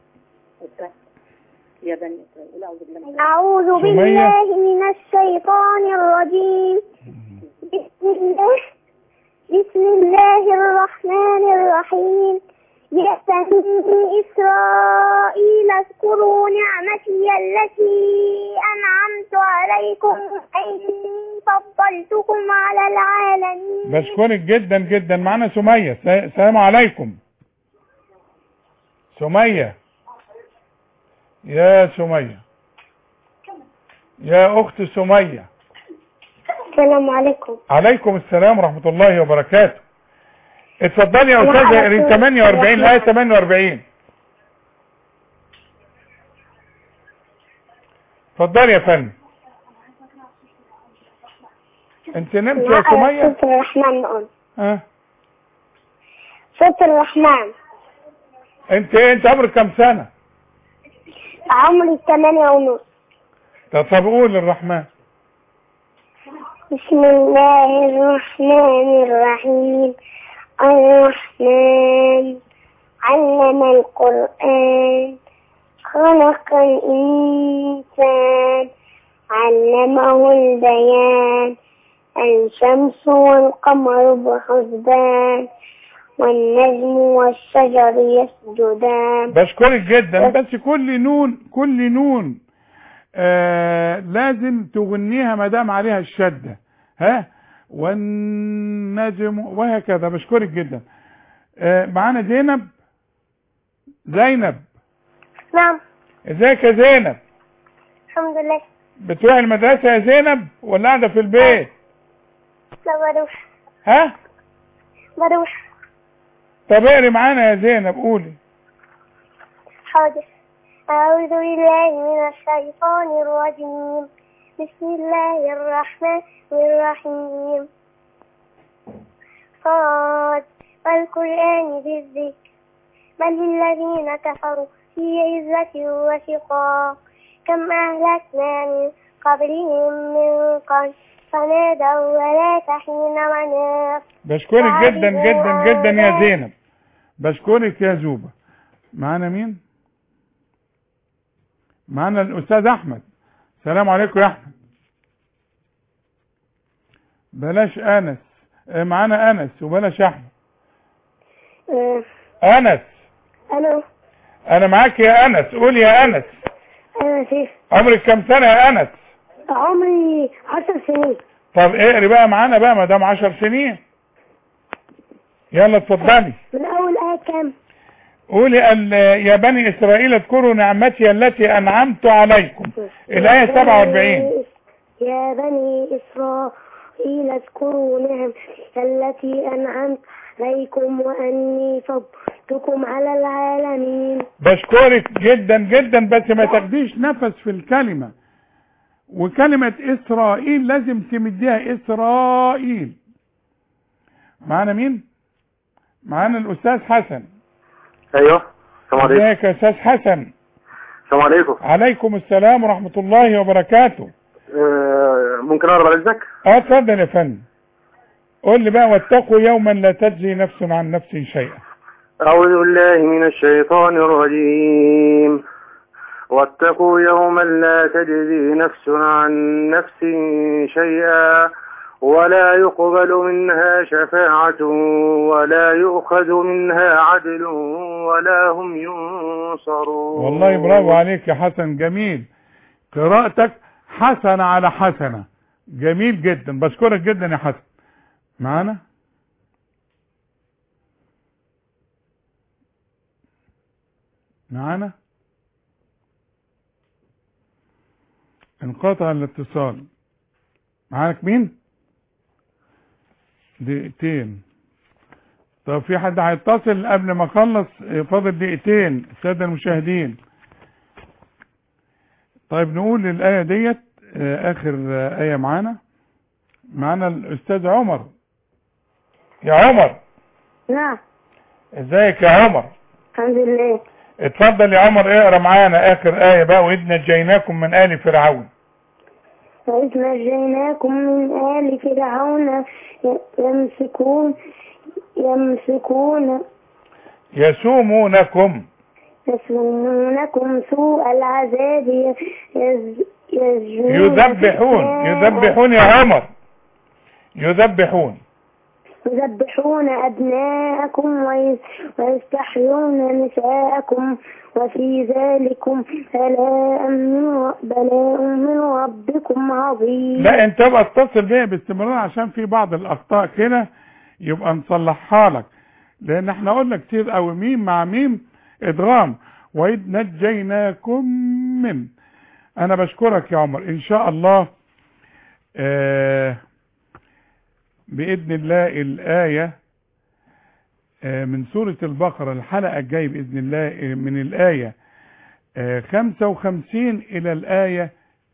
يا بني اسرائيل اعوذ بالله من أعوذ سمية. بالله من الشيطان الرجيم بسم الله بسم الله الرحمن الرحيم يا بني إسرائيل اذكروا نعمتي التي أنعمت عليكم أني فضلتكم على العالمين بشكرك جدا جدا معانا سمية س- السلام عليكم سمية يا سمية يا اخت سمية السلام عليكم عليكم السلام ورحمة الله وبركاته اتفضلي يا وعلى استاذة اقري طول. 48 الايه 48 اتفضلي يا فندم انت نمت يا سمية صوت الرحمن نقول ها صوت الرحمن انت انت عمرك كام سنة عمري ثمانية ونص طب طب قول الرحمن بسم الله الرحمن الرحيم الرحمن علم القرآن خلق الإنسان علمه البيان الشمس والقمر بحسبان والنجم والشجر يسجدان بشكرك جدا بس كل نون كل نون آه لازم تغنيها ما دام عليها الشدة ها والنجم وهكذا بشكرك جدا آه معانا زينب زينب نعم ازيك يا زينب الحمد لله بتروح المدرسة يا زينب ولا قاعدة في البيت لا بروح ها بروح طب اقري معانا يا زينب قولي حاضر أعوذ بالله من الشيطان الرجيم بسم الله الرحمن الرحيم صاد والقرآن بالذكر بل الذين كفروا في عزة وشقاق كم أهلكنا من قبلهم من قرن فنادوا ولا تحين مناص بشكرك جدا جدا جدا يا زينب بشكرك يا زوبة معانا مين معانا الاستاذ احمد السلام عليكم يا احمد بلاش انس آه، معانا انس وبلاش احمد انس ألو انا معاك يا انس قول يا انس أنا سيف عمرك كام سنة يا انس عمري عشر سنين طب اقري بقى معانا بقى ما دام 10 سنين يلا اتفضلي من أول آية كام؟ قولي ال- يا بني اسرائيل اذكروا نعمتي التي انعمت عليكم الايه 47 يا بني إسرائيل اذكروا نعم التي أنعمت عليكم وأني فضلتكم على العالمين بشكرك جدا جدا بس ما تاخديش نفس في الكلمة وكلمة إسرائيل لازم تمديها إسرائيل معانا مين؟ معانا الأستاذ حسن ايوه السلام عليكم ازيك يا أستاذ حسن السلام عليكم عليكم السلام ورحمة الله وبركاته آه، ممكن اقرا بعد اذنك اه اتفضل يا فندم قول لي بقى واتقوا يوما لا تجزي نفس عن نفس شيئا اعوذ بالله من الشيطان الرجيم واتقوا يوما لا تجزي نفس عن نفس شيئا ولا يقبل منها شفاعة ولا يؤخذ منها عدل ولا هم ينصرون والله برافو عليك يا حسن جميل قراءتك حسنة على حسنة جميل جدا بشكرك جدا يا حسن معانا معانا انقطع الاتصال معاك مين دقيقتين طب في حد هيتصل قبل ما اخلص فاضل دقيقتين الساده المشاهدين طيب نقول الآية ديت آه، آخر آه، آية معانا معانا الأستاذ عمر يا عمر نعم ازيك يا عمر الحمد لله اتفضل يا عمر اقرا معانا اخر آية بقى واذ نجيناكم من آل فرعون وإذ نجيناكم من آل فرعون يمسكون يمسكون يسومونكم يسومونكم سوء العذاب يز يزجون يذبحون يذبحون يا عمر يذبحون يذبحون أبناءكم ويس- ويستحيون نساءكم وفي ذلكم بلاء من بلاء من ربكم عظيم لا انت بقى اتصل بيا باستمرار عشان في بعض الاخطاء كده يبقى نصلحها لك لان احنا قلنا كتير قوي ميم مع ميم ادغام واذ نجيناكم من انا بشكرك يا عمر ان شاء الله آه باذن الله الايه آه من سوره البقره الحلقه الجايه باذن الله آه، من الايه آه 55 الى الايه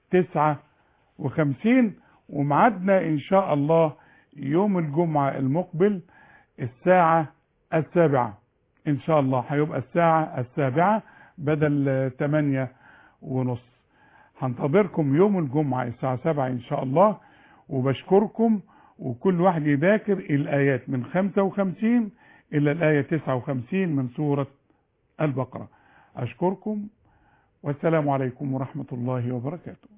59 ومعادنا ان شاء الله يوم الجمعه المقبل الساعه السابعه ان شاء الله هيبقى الساعه السابعه بدل آه، 8 ونص هنتظركم يوم الجمعة الساعة 7 إن شاء الله وبشكركم وكل واحد يذاكر الآيات من 55 إلى الآية 59 من سورة البقرة أشكركم والسلام عليكم ورحمة الله وبركاته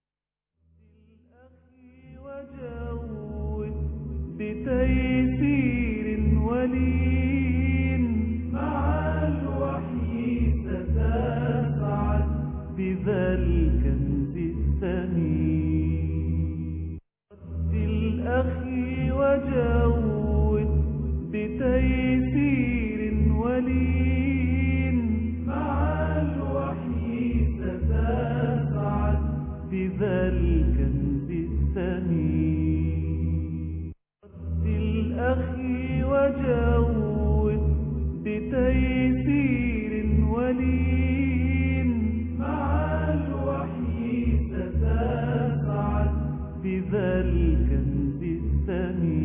بتيسير ولين مع الوحي ستسعد بذا الكنز الثمين الأخي وجود بتيسير ولين مع الوحي ستسعد بذا الكنز الثمين الأخي وجود بتيسير ولين مع الوحي ستسعد بذا الكنز الثمين